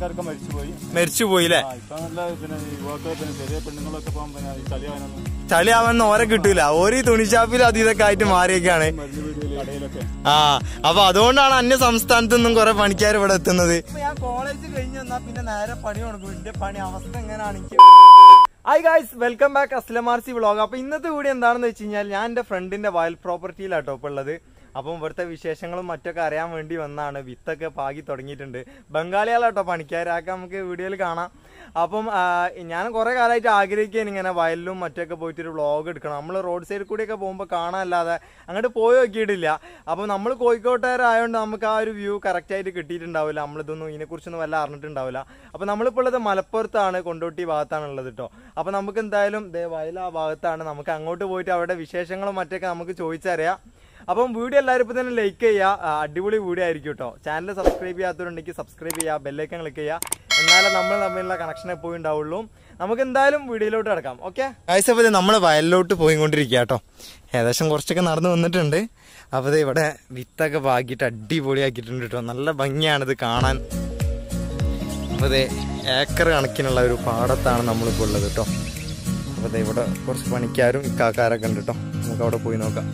ആൾക്കാരൊക്കെ മരിച്ചുപോയി മരിച്ചു പോയില്ലേ ആ ഇപ്പൊ നല്ല പിന്നെ യുവാക്കൾ പിന്നെ ചെറിയ പെണ്ണുങ്ങളൊക്കെ ഇപ്പം പിന്നെ ഈ ചളിയാവാനൊന്നും ചളിയാവുന്ന ഓരെ കിട്ടൂല ഓരോ തുണിഷാപ്പിൽ അത് ഇതൊക്കെ ആയിട്ട് മാറിയൊക്കെയാണ് മരുന്ന് വീടുകളിൽ കടയിലൊക്കെ ആ അപ്പൊ അതുകൊണ്ടാണ് അന്യ സംസ്ഥാനത്തു നിന്നും കുറെ പണിക്കാർ ഇവിടെ എത്തുന്നത് ഞാൻ കോളേജ് കഴിഞ്ഞ് വന്നാ പിന്നെ നേരെ പണി കൊടുക്കും എന്റെ പണി അവസ്ഥ എങ്ങനെയാണെങ്കിൽ ഹായ് ഗായ്സ് വെൽക്കം ബാക്ക് അസ്ലമാർസി വ്ളോഗ് അപ്പൊ ഇന്നത്തെ വീഡിയോ എന്താണെന്ന് വെച്ച് കഴിഞ്ഞാൽ ഞാൻ എന്റെ ഫ്രണ്ടിന്റെ വയൽ പ്രോപ്പർട്ടിയിലാട്ടോ ഇപ്പൊ ഉള്ളത് അപ്പം ഇവിടുത്തെ വിശേഷങ്ങളും മറ്റൊക്കെ അറിയാൻ വേണ്ടി വന്നാണ് വിത്തൊക്കെ പാകി തുടങ്ങിയിട്ടുണ്ട് ബംഗാളികളാട്ടോ പണിക്കാരൊക്കെ നമുക്ക് വീഡിയോയിൽ കാണാം അപ്പം ആ, ഞാൻ കുറെ കാലമായിട്ട് ആഗ്രഹിക്കുകയാണ് ഇങ്ങനെ വയലിലും മറ്റൊക്കെ പോയിട്ട് ഒരു വ്ളോഗ് എടുക്കണം നമ്മൾ റോഡ് സൈഡിൽ കൂടിയൊക്കെ പോകുമ്പോൾ കാണാനല്ലാതെ അങ്ങോട്ട് പോയി നോക്കിയിട്ടില്ല അപ്പം നമ്മൾ കോഴിക്കോട്ടുകാരായതുകൊണ്ട് നമുക്ക് ആ ഒരു വ്യൂ കറക്റ്റായിട്ട് കിട്ടിയിട്ടുണ്ടാവില്ല നമ്മളിതൊന്നും ഇതിനെക്കുറിച്ചൊന്നും വല്ല അറിഞ്ഞിട്ടുണ്ടാവില്ല അപ്പം നമ്മളിപ്പോൾ ഉള്ളത് മലപ്പുറത്താണ് കൊണ്ടോട്ടി ഭാഗത്താണ് ഉള്ളത് കേട്ടോ അപ്പം നമുക്ക് എന്തായാലും ദേ വയൽ ആ ഭാഗത്താണ് നമുക്ക് അങ്ങോട്ട് പോയിട്ട് അവരുടെ വിശേഷങ്ങളും മറ്റൊക്കെ നമുക്ക് ചോദിച്ചറിയാം അപ്പം വീഡിയോ എല്ലാവരും ഇപ്പം തന്നെ ലൈക്ക് ചെയ്യുക ആ, അടിപൊളി വീഡിയോ ആയിരിക്കും കേട്ടോ ചാനൽ സബ്സ്ക്രൈബ് ചെയ്യാത്തവരുണ്ടെങ്കിൽ സബ്സ്ക്രൈബ് ചെയ്യുക ബെല്ലൈക്കൺ ക്ലിക്ക് ചെയ്യുക എന്നാലേ നമ്മൾ തമ്മിലുള്ള കണക്ഷൻ എപ്പോഴും ഉണ്ടാവുള്ളൂ നമുക്ക് എന്തായാലും വീഡിയോയിലോട്ട് കിടക്കാം ഓക്കെ ആഴ്ചപ്പത് നമ്മൾ വയലിലോട്ട് പോയിക്കൊണ്ടിരിക്കുക കേട്ടോ ഏകദേശം കുറച്ചൊക്കെ നടന്നു വന്നിട്ടുണ്ട് അപ്പോൾ ദേ ഇവിടെ വിത്തൊക്കെ പാകിയിട്ട് അടിപൊളിയാക്കിയിട്ടുണ്ട് കേട്ടോ നല്ല ഭംഗിയാണിത് കാണാൻ അപ്പോൾ ദേ ഏക്കർ കണക്കിനുള്ള ഒരു പാടത്താണ് നമ്മളിപ്പോൾ ഉള്ളത് കേട്ടോ അപ്പോൾ ദേ ഇവിടെ കുറച്ച് പണിക്കാരും ഇക്കാക്കാരൊക്കെ ഉണ്ട് കേട്ടോ നമുക്ക് അവിടെ പോയി നോക്കാം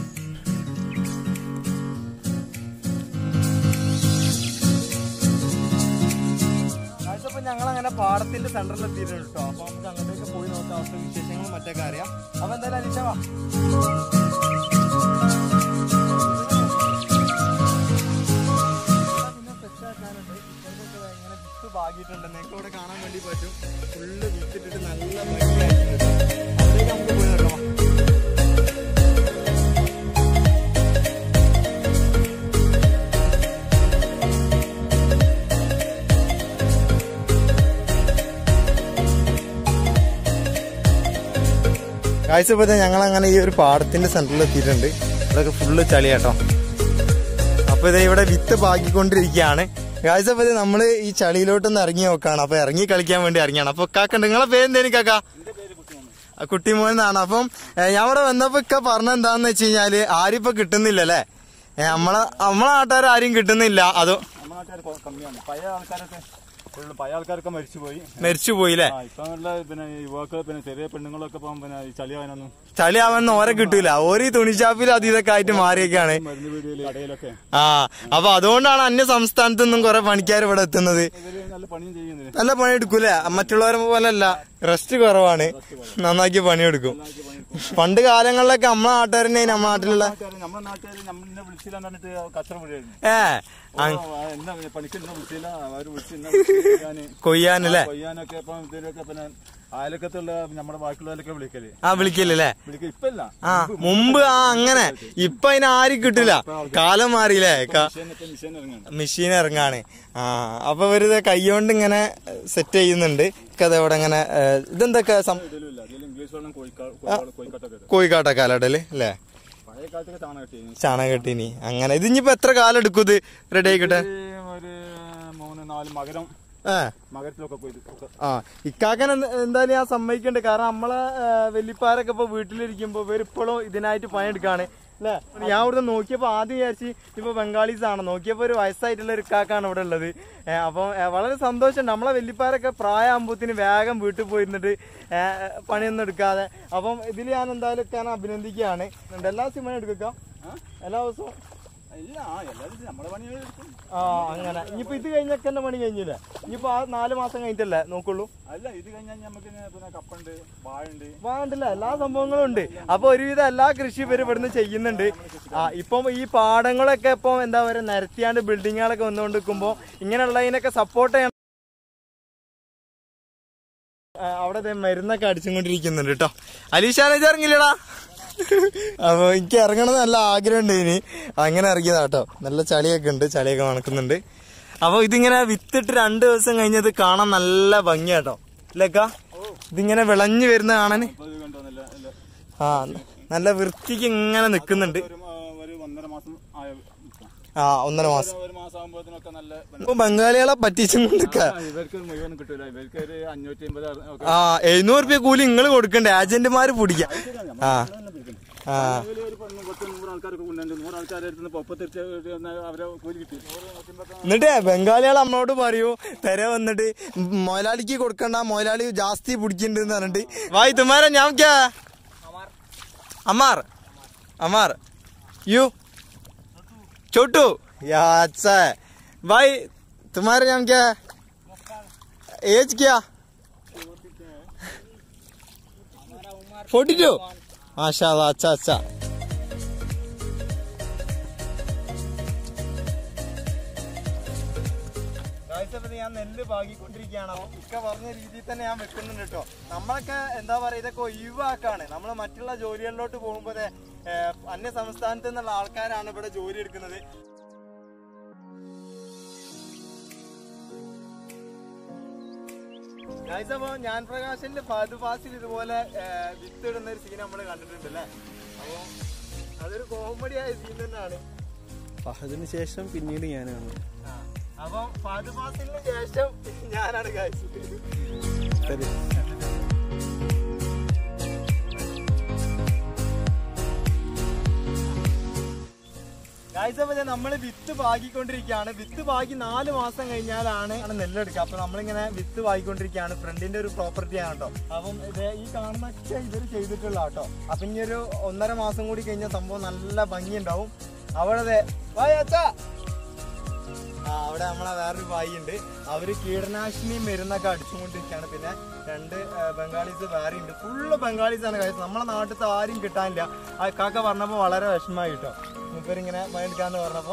അപ്പൊ ഞങ്ങൾ അങ്ങനെ പാടത്തിന്റെ സെന്ററിൽ എത്തിയിട്ടുണ്ട് കേട്ടോ അപ്പൊ നമുക്ക് അങ്ങോട്ടേക്ക് പോയി നോക്കാം അവിടുത്തെ വിശേഷങ്ങളും മറ്റൊക്കെ അറിയാം അപ്പൊ എന്തായാലും അലീഷ വാ പിന്നെ fresh ആക്കാനുണ്ട്. ഇപ്പുറത്തൊക്കെ ദാ ഇങ്ങനെ വിത്ത് പാകിയിട്ടുണ്ട് നിങ്ങൾക്ക് ഇവിടെ കാണാൻ വേണ്ടി പറ്റും ഫുള്ള് വിത്തിട്ടിട്ട് നല്ല ഭംഗിയായിട്ടുണ്ട് കേട്ടോ. അതിലേക്ക് നമുക്ക് പോയി നോക്കാം വാ. കാഴ്ചപ്പത്തെ ഞങ്ങൾ അങ്ങനെ ഈ ഒരു പാടത്തിന്റെ സെന്ററിൽ എത്തിയിട്ടുണ്ട് ഇവിടെയൊക്കെ ഫുള്ള് ചളിയാട്ടോ അപ്പൊ ഇത് ഇവിടെ വിത്ത് പാക്കിക്കൊണ്ടിരിക്കുകയാണ് കാഴ്ചപ്പത്തെ നമ്മള് ഈ ചളിയിലോട്ടൊന്ന് ഇറങ്ങി നോക്കാണ് അപ്പൊ ഇറങ്ങി കളിക്കാൻ വേണ്ടി ഇറങ്ങിയാണ് അപ്പൊ കാക്കണ്ട് നിങ്ങളെ പേരെന്തേനും കാക്ക ആ, കുട്ടിമോൻ എന്നാണ് അപ്പം ഏ, ഞാൻ ഇവിടെ വന്നപ്പോ ഇക്ക പറഞ്ഞ എന്താന്ന് വെച്ച് കഴിഞ്ഞാല് ആരും ഇപ്പൊ കിട്ടുന്നില്ലല്ലേ ഏ, നമ്മളെ നമ്മളെ നാട്ടുകാർ ആരും കിട്ടുന്നില്ല അതോ നമ്മുടെ നാട്ടുകാർ കൊ- കമ്മിയാണ് പഴയ ആൾക്കാരൊക്കെ ഫുള്ള് പഴയ ആൾക്കാരൊക്കെ മരിച്ചുപോയി മരിച്ചു പോയില്ലേ ആ ഇപ്പൊ നല്ല പിന്നെ യുവാക്കൾ പിന്നെ ചെറിയ പെണ്ണുങ്ങളൊക്കെ ഇപ്പം പിന്നെ ഈ ചളിയാവാനൊന്നും ചളിയാവുന്ന ഓരെ കിട്ടൂല ഓരോ തുണിഷാപ്പിൽ അത് ഇതൊക്കെ ആയിട്ട് മാറിയൊക്കെയാണ് മരുന്ന് വീടുകളിൽ കടയിലൊക്കെ ആ അപ്പൊ അതുകൊണ്ടാണ് അന്യ സംസ്ഥാനത്തു നിന്നും കുറെ പണിക്കാർ ഇവിടെ എത്തുന്നത് ഇവര് നല്ല പണിയും ചെയ്യുന്നത് നല്ല പണി എടുക്കൂലേ മറ്റുള്ളവരെ പോലല്ല റെസ്റ്റ് കുറവാണ് നന്നാക്കി പണിയെടുക്കും പണ്ട് കാലങ്ങളിലൊക്കെ നമ്മളെ നാട്ടുകാർ തന്നെ നമ്മളെ നാട്ടിലുള്ള നാട്ടുകാര് നമ്മുടെ നാട്ടുകാർ നമ്മളെ വിളിച്ചില്ല എന്ന് പറഞ്ഞിട്ട് കച്ചറ വിടുകയായിരുന്നു ഏ അങ് ഓ, ആ, എന്നാ പിന്നെ പണിക്ക് എന്നെ വിളിച്ചില്ല അവര് വിളിച്ച് എന്നെ വിളിച്ച് ഞാന് കൊയ്യാനല്ലേ കൊയ്യാനൊക്കെ ഇപ്പം ഇതിലൊക്കെ പിന്നെ അയലക്കത്തുള്ള നമ്മുടെ ബാക്കിയുള്ളവരൊക്കെ വിളിക്കല് ആ വിളിക്കില്ലല്ലേ വിളിക്ക ഇപ്പല്ല ആ മുമ്പ് ആ അങ്ങനെ ഇപ്പൊ അതിന് ആരും കിട്ടില്ല കാലം മാറിയില്ലേ ക- മിഷീൻ ഇപ്പൊ മിഷീൻ ഇറങ്ങുന്നുണ്ട് മെഷീൻ ഇറങ്ങാണ് ആ അപ്പൊ ഇവരിത് കൈകൊണ്ട് ഇങ്ങനെ സെറ്റ് ചെയ്യുന്നുണ്ട് കഥ ഇവിടെ ഇങ്ങനെ ഏ, ഇതെന്തൊക്കെ സം- ഇതിലും ഇല്ല ഇതിൽ ഇംഗ്ലീഷ് വെള്ളം കോഴിക്കാ- കോഴിക്കാ- കോഴിക്കോട്ടൊക്കെ ഇടും. കോഴിക്കാട്ടക്കാലടല് അല്ലേ പഴയ കാലത്തൊക്കെ ചാണകം കിട്ടി ചാണകം കെട്ടിനി അങ്ങനെ ഇത് ഇനിയിപ്പോ എത്ര കാലം എടുക്കും ഇത് റെഡി ആയിക്കട്ടെ ഒരു മൂന്ന് നാല് മകരം ഏ മകരത്തിലൊക്കെ പോയി ഒക്കെ ആ ഇക്കാക്കൻ എന്ത- എന്തായാലും ഞാൻ സമ്മതിക്കണ്ട് കാരണം നമ്മളെ ഏ, വെല്ലിപ്പാരൊക്കെ ഇപ്പൊ വീട്ടിലിരിക്കുമ്പോ ഇവരിപ്പോഴും ഇതിനായിട്ട് പണിയെടുക്കാണ് അല്ലേ ഞാൻ ഇവിടുന്ന് നോക്കിയപ്പോ ആദ്യം വിചാരിച്ച് ഇപ്പൊ ബംഗാളീസ് ആണ് നോക്കിയപ്പോ ഒരു വയസ്സായിട്ടുള്ള ഒരു ഇക്കാക്കാണ് ഇവിടെ ഉള്ളത് ഏ, അപ്പം ഏ, വളരെ സന്തോഷം നമ്മളെ വെല്ലിപ്പാരൊക്കെ പ്രായമാകുമ്പോത്തിന് വേഗം വീട്ടിൽ പോയിരുന്നിട്ട് ഏ, പണിയൊന്നും എടുക്കാതെ അപ്പം ഇതിൽ ഞാൻ എന്തായാലും ഇക്കാനെ അഭിനന്ദിക്കുകയാണ് എല്ലാ സിനിമയും എടുക്കാം എല്ലാ ദിവസവും ഇല്ല ആ എല്ലാവരും നമ്മുടെ പണികൾ എടുക്കും ആ അങ്ങനെ ഇനിയിപ്പോ ഇത് കഴിഞ്ഞൊക്കെ എന്നെ പണി കഴിഞ്ഞില്ലേ ഇനിയിപ്പോ ആ നാല് മാസം കഴിഞ്ഞിട്ടല്ലേ നോക്കുള്ളൂ അല്ല ഇത് കഴിഞ്ഞാൽ നമുക്ക് പിന്നെ കപ്പുണ്ട് വാഴുണ്ട് വേണ്ടില്ല എല്ലാ സംഭവങ്ങളും ഉണ്ട് അപ്പൊ ഒരുവിധം എല്ലാ കൃഷി ഇവര് ഇവിടുന്ന് ചെയ്യുന്നുണ്ട് ആ ഇപ്പം ഈ പാടങ്ങളൊക്കെ ഇപ്പം എന്താ പറയുക നിരത്തിയാണ്ട് ബിൽഡിങ്ങുകളൊക്കെ വന്നുകൊണ്ട് നിൽക്കുമ്പോ ഇങ്ങനെയുള്ളതിനൊക്കെ സപ്പോർട്ട് ചെയ്യണം ആ, അവിടെ ദേ മരുന്നൊക്കെ അടിച്ചുകൊണ്ടിരിക്കുന്നുണ്ട് കേട്ടോ അലീഷാന ഇത് ഇറങ്ങില്ലടാ അപ്പൊ എനിക്ക് ഇറങ്ങണം നല്ല ആഗ്രഹമുണ്ട് ഇനി അങ്ങനെ ഇറങ്ങിയതാ കേട്ടോ നല്ല ചളിയൊക്കെ ഉണ്ട് ചളിയൊക്കെ മണക്കുന്നുണ്ട് അപ്പൊ ഇതിങ്ങനെ വിത്തിട്ട് രണ്ട് ദിവസം കഴിഞ്ഞത് കാണാൻ നല്ല ഭംഗിയാട്ടോ ഇല്ലേക്കാ ഇതിങ്ങനെ വിളഞ്ഞു വരുന്ന കാണാൻ അപ്പൊ ഇത് കണ്ടോ നല്ല നല്ല ആ നല്ല വൃത്തിക്ക് ഇങ്ങനെ നിക്കുന്നുണ്ട് ഒരു ആ, ഒരു ഒന്നര മാസം ആയ നിൽക്കാം. ആ ഒന്നര മാസം ഒരു മാസം ആകുമ്പോഴത്തേനൊക്കെ നല്ല ഇപ്പൊ ബംഗാളികളെ പറ്റിച്ചും കൊണ്ടിക്ക ആ, ഇവർക്ക് മുഴുവൻ കിട്ടൂല ഇവർക്ക് ഒരു അഞ്ഞൂറ്റി അമ്പത് ഒക്കെ ആ എഴുന്നൂറ് രൂപ കൂലി നിങ്ങൾ കൊടുക്കണ്ടേ ഏജന്റുമാര് പിടിക്കാം ആ ആ നിലവിൽ ഒരു പത്ത് പത്ത് നൂറ് ആൾക്കാരൊക്കെ കൊണ്ടുണ്ട് നൂറ് ആൾക്കാരെ അടുത്ത് പൊപ്പത്തിരിച്ച് അവരെ കൂലി കിട്ടി നൂറ് നൂറ്റിമ്പത്തി എന്നിട്ട് ബംഗാളികൾ നമ്മളോട് പറയൂ തെര വന്നിട്ട് മൊയലാളിക്ക് കൊടുക്കണ്ട മൊയലാളി ജാസ്തി പിടിക്കുന്നുണ്ട് പറഞ്ഞിട്ട് വായി തുമാര ഞാൻ ക്യാ അമാർ അമാർ यू छोटू या अच्छा है भाई तुम्हारे नाम क्या है एज क्या फोर्टी टू माशा अच्छा अच्छा ഞാൻ നെല്ല് പാകിക്കൊണ്ടിരിക്കുകയാണ് അപ്പൊ ഇക്ക പറഞ്ഞ രീതിയിൽ തന്നെ ഞാൻ വെക്കുന്നുണ്ട് കേട്ടോ നമ്മളൊക്കെ എന്താ പറയാ ഇതൊക്കെ ഒഴിവാക്കാണ് നമ്മൾ മറ്റുള്ള ജോലികളിലോട്ട് പോകുമ്പോ ദേ, ഏഹ്, അന്യ സംസ്ഥാനത്ത് നിന്നുള്ള ആൾക്കാരാണ് ഇവിടെ ജോലി എടുക്കുന്നത് ഗൈസ് അപ്പൊ ഞാൻ പ്രകാശിന്റെ ഫാദു ഫാസിൽ ഇതുപോലെ ഏഹ്, വിത്തിടുന്ന ഒരു സീൻ നമ്മൾ കണ്ടിട്ടുണ്ട് അല്ലേ അപ്പൊ അതൊരു കോമഡി ആയ സീൻ തന്നെയാണ് ഫഹദിന് ശേഷം പിന്നീട് ഞാനാണ് ആ. അപ്പൊ ഫാദു ഫാസിലിന് ശേഷം ഞാനാണ് ഗൈസ് ശരി ഗൈസ് അപ്പൊ നമ്മൾ വിത്ത് പാകിക്കൊണ്ടിരിക്കുകയാണ് വിത്ത് പാകി നാല് മാസം കഴിഞ്ഞാലാണ് ആണ് നെല്ലെടുക്കുക അപ്പൊ നമ്മളിങ്ങനെ വിത്ത് പാകിക്കൊണ്ടിരിക്കുകയാണ് ഫ്രണ്ടിന്റെ ഒരു പ്രോപ്പർട്ടി ആണ് കേട്ടോ അപ്പം ഇത് ഈ കാണുന്നൊക്കെ ഇവര് ചെയ്തിട്ടുള്ള കേട്ടോ അപ്പൊ ഇനി ഒരു ഒന്നര മാസം കൂടി കഴിഞ്ഞ സംഭവം നല്ല ഭംഗി ഉണ്ടാവും അവിടെ ദേ, വായ് അച്ഛാ ആ അവിടെ നമ്മളെ വേറൊരു ബായി ഉണ്ട് അവര് കീടനാശിനി മരുന്നൊക്കെ അടിച്ചുകൊണ്ടിരിക്കുകയാണ് പിന്നെ രണ്ട് ആ, ബംഗാളീസ് വേറെ ഉണ്ട് ഫുള്ള് ബംഗാളീസ് ആണ് കഴിച്ചത് നമ്മളെ നാട്ടിലത്തെ ആരും കിട്ടാനില്ല ആ കാക്ക പറഞ്ഞപ്പോ വളരെ വിഷമമായി കേട്ടോ മൂപ്പരിങ്ങനെ പണിയെടുക്കാന്ന് പറഞ്ഞപ്പോ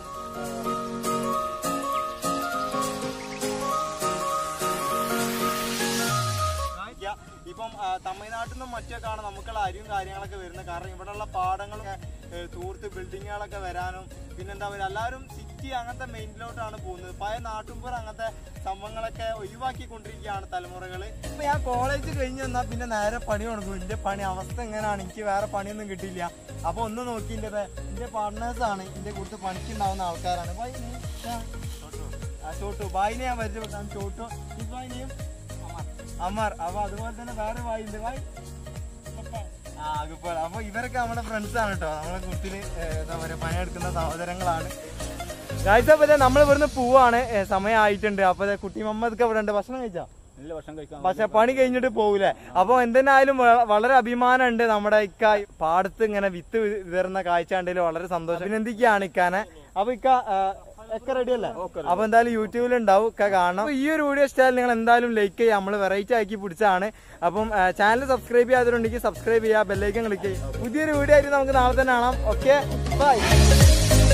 യ- ഇപ്പം ആ, തമിഴ്നാട്ടിൽ നിന്നും മറ്റൊക്കെയാണ് നമുക്കുള്ള അരിയും കാര്യങ്ങളൊക്കെ വരുന്നത് കാരണം ഇവിടെയുള്ള പാടങ്ങളൊക്കെ ഏ, തൂർത്ത് ബിൽഡിങ്ങുകളൊക്കെ വരാനും പിന്നെന്താ പറയുക എല്ലാവരും സിറ്റി അങ്ങനത്തെ മെയിനിലോട്ടാണ് പോകുന്നത് പഴയ നാട്ടുമ്പുറം അങ്ങനത്തെ സംഭവങ്ങളൊക്കെ ഒഴിവാക്കിക്കൊണ്ടിരിക്കുകയാണ് തലമുറകൾ ഇപ്പൊ ഞാൻ കോളേജ് കഴിഞ്ഞ് വന്നാൽ പിന്നെ നേരെ പണി തുടങ്ങും എന്റെ പണി അവസ്ഥ എങ്ങനെയാണ് എനിക്ക് വേറെ പണിയൊന്നും കിട്ടിയില്ല അപ്പൊ ഒന്ന് നോക്കി എന്റെ എന്റെ പാർട്ട്നേഴ്സ് ആണ് എന്റെ കൂടുതൽ പണിക്കുണ്ടാവുന്ന ആൾക്കാരാണ് ബൈ നീ ആ ചോട്ടു ബായിനെ ഞാൻ പരിചയപ്പെട്ടാണ് ചോട്ടു ഈ ബായിനെയും അമർ അപ്പൊ അതുപോലെ തന്നെ വേറെ വായി ഉണ്ട് വായി ആ അകുപ്പോൾ അപ്പൊ ഇവരൊക്കെ നമ്മുടെ ഫ്രണ്ട്സ് ആണ് കേട്ടോ നമ്മളെ കുട്ടിന് എന്താ പറയാ പണിയെടുക്കുന്ന സഹോദരങ്ങളാണ് കാഴ്ചപ്പോ നമ്മൾ ഇവിടുന്ന് പോവാണ് ഏ, സമയമായിട്ടുണ്ട് അപ്പൊ ദേ കുട്ടി മമ്മദ് ഇവിടെ ഉണ്ട് ഭക്ഷണം കഴിച്ചാ നല്ല ഭക്ഷണം കഴിക്കാൻ പക്ഷെ പണി കഴിഞ്ഞിട്ട് പോകൂലേ അപ്പൊ എന്തിനായാലും വ- വളരെ അഭിമാനമുണ്ട് നമ്മുടെ ഇക്ക പാടത്ത് ഇങ്ങനെ വിത്ത് വിതറുന്ന കാഴ്ച കണ്ടതിൽ വളരെ സന്തോഷം അഭിനന്ദിക്കുകയാണ് ഇക്കാനെ അപ്പൊ ഇക്ക ആ, ഒക്കെ റെഡി അല്ലേ അപ്പൊ എന്തായാലും യൂട്യൂബിൽ ഉണ്ടാവും ഒക്കെ കാണണം അപ്പൊ ഈ ഒരു വീഡിയോ ഇഷ്ടമായാലും നിങ്ങൾ എന്തായാലും ലൈക്ക് ചെയ്യുക നമ്മൾ വെറൈറ്റി ആക്കി പിടിച്ചാണ് അപ്പം ചാനൽ സബ്സ്ക്രൈബ് ചെയ്യാത്തവരുണ്ടെങ്കിൽ സബ്സ്ക്രൈബ് ചെയ്യുക ബെല്ലൈക്കൻ ക്ലിക്ക് ചെയ്യുക പുതിയൊരു വീഡിയോ ആയിട്ട് നമുക്ക് നാളെ തന്നെ കാണാം ഓക്കെ ബൈ